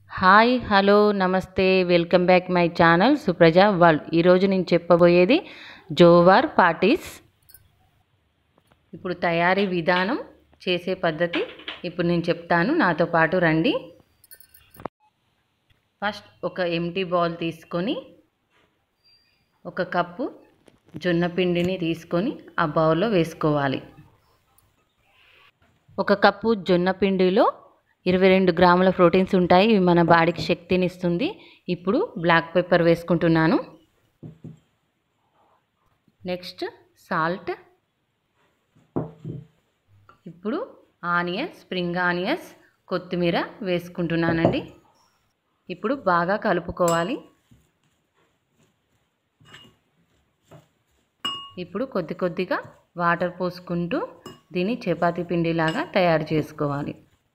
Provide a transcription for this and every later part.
hi hello namaste welcome back my channel Supraja world ఈరోజు నేను చెప్పబోయేది జోవార్ పార్టీస్ ఇప్పుడు తయారీ విధానం చేసే పద్ధతి ఇప్పుడు నేను చెప్తాను నాతో పాటు రండి ఫస్ట్ ఒక ఎంటీ బౌల్ తీసుకొని ఒక కప్పు జొన్న పిండిని తీసుకొని ఆ బౌల్లో వేసుకోవాలి ఒక కప్పు జొన్న పిండిలో ఇరవై రెండు గ్రాముల ప్రోటీన్స్ ఉంటాయి ఇవి మన బాడీకి శక్తిని ఇస్తుంది ఇప్పుడు బ్లాక్ పెప్పర్ వేసుకుంటున్నాను నెక్స్ట్ సాల్ట్ ఇప్పుడు ఆనియన్స్ స్ప్రింగ్ ఆనియన్స్ కొత్తిమీర వేసుకుంటున్నానండి ఇప్పుడు బాగా కలుపుకోవాలి ఇప్పుడు కొద్ది కొద్దిగా వాటర్ పోసుకుంటూ దీన్ని చపాతీ పిండిలాగా తయారు చేసుకోవాలి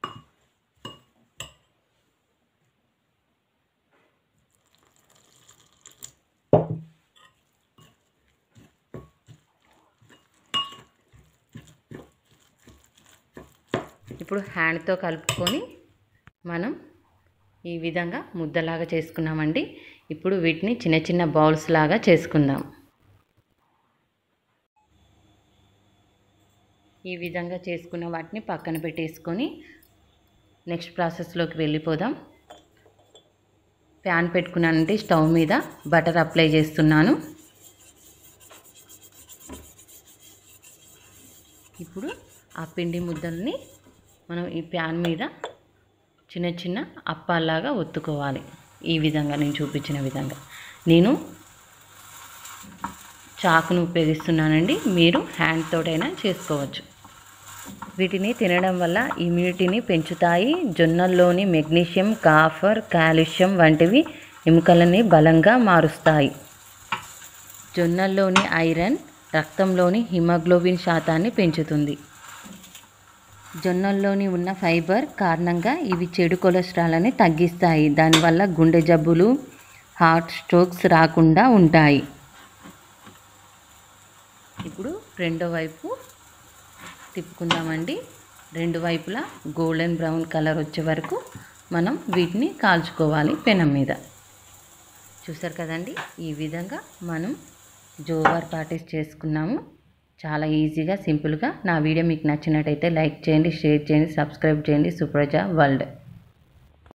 ఇప్పుడు హ్యాండ్తో కలుపుకొని మనం ఈ విధంగా ముద్దలాగా చేసుకున్నామండి ఇప్పుడు వీటిని చిన్న చిన్న బౌల్స్ లాగా చేసుకుందాం ఈ విధంగా చేసుకున్న వాటిని పక్కన పెట్టేసుకొని నెక్స్ట్ ప్రాసెస్లోకి వెళ్ళిపోదాం ప్యాన్ పెట్టుకున్నానంటే స్టవ్ మీద బటర్ అప్లై చేస్తున్నాను ఇప్పుడు ఆ పిండి ముద్దల్ని మనం ఈ ప్యాన్ మీద చిన్న చిన్న అప్పాల్లాగా ఒత్తుకోవాలి ఈ విధంగా నేను చూపించిన విధంగా నేను చాకును ఉపయోగిస్తున్నానండి మీరు హ్యాండ్ తోటైనా చేసుకోవచ్చు వీటిని తినడం వల్ల ఇమ్యూనిటీని పెంచుతాయి జొన్నల్లోని మెగ్నీషియం కాఫర్ కాల్షియం వంటివి ఎముకలని బలంగా మారుస్తాయి జొన్నల్లోని ఐరన్ రక్తంలోని హిమోగ్లోబిన్ శాతాన్ని పెంచుతుంది జొన్నల్లోని ఉన్న ఫైబర్ కారణంగా ఇవి చెడు కొలెస్ట్రాల్ని తగ్గిస్తాయి దానివల్ల గుండె జబ్బులు హార్ట్ స్ట్రోక్స్ రాకుండా ఉంటాయి ఇప్పుడు రెండో వైపు తిప్పుకుందామండి రెండు వైపులా గోల్డెన్ బ్రౌన్ కలర్ వచ్చే వరకు మనం వీటిని కాల్చుకోవాలి పెనం మీద చూసారు కదండి ఈ విధంగా మనం జోవార్ పార్టీస్ చేసుకున్నాము చాలా ఈజీగా సింపుల్గా నా వీడియో మీకు నచ్చినట్టయితే లైక్ చేయండి షేర్ చేయండి సబ్స్క్రైబ్ చేయండి సుప్రజ వరల్డ్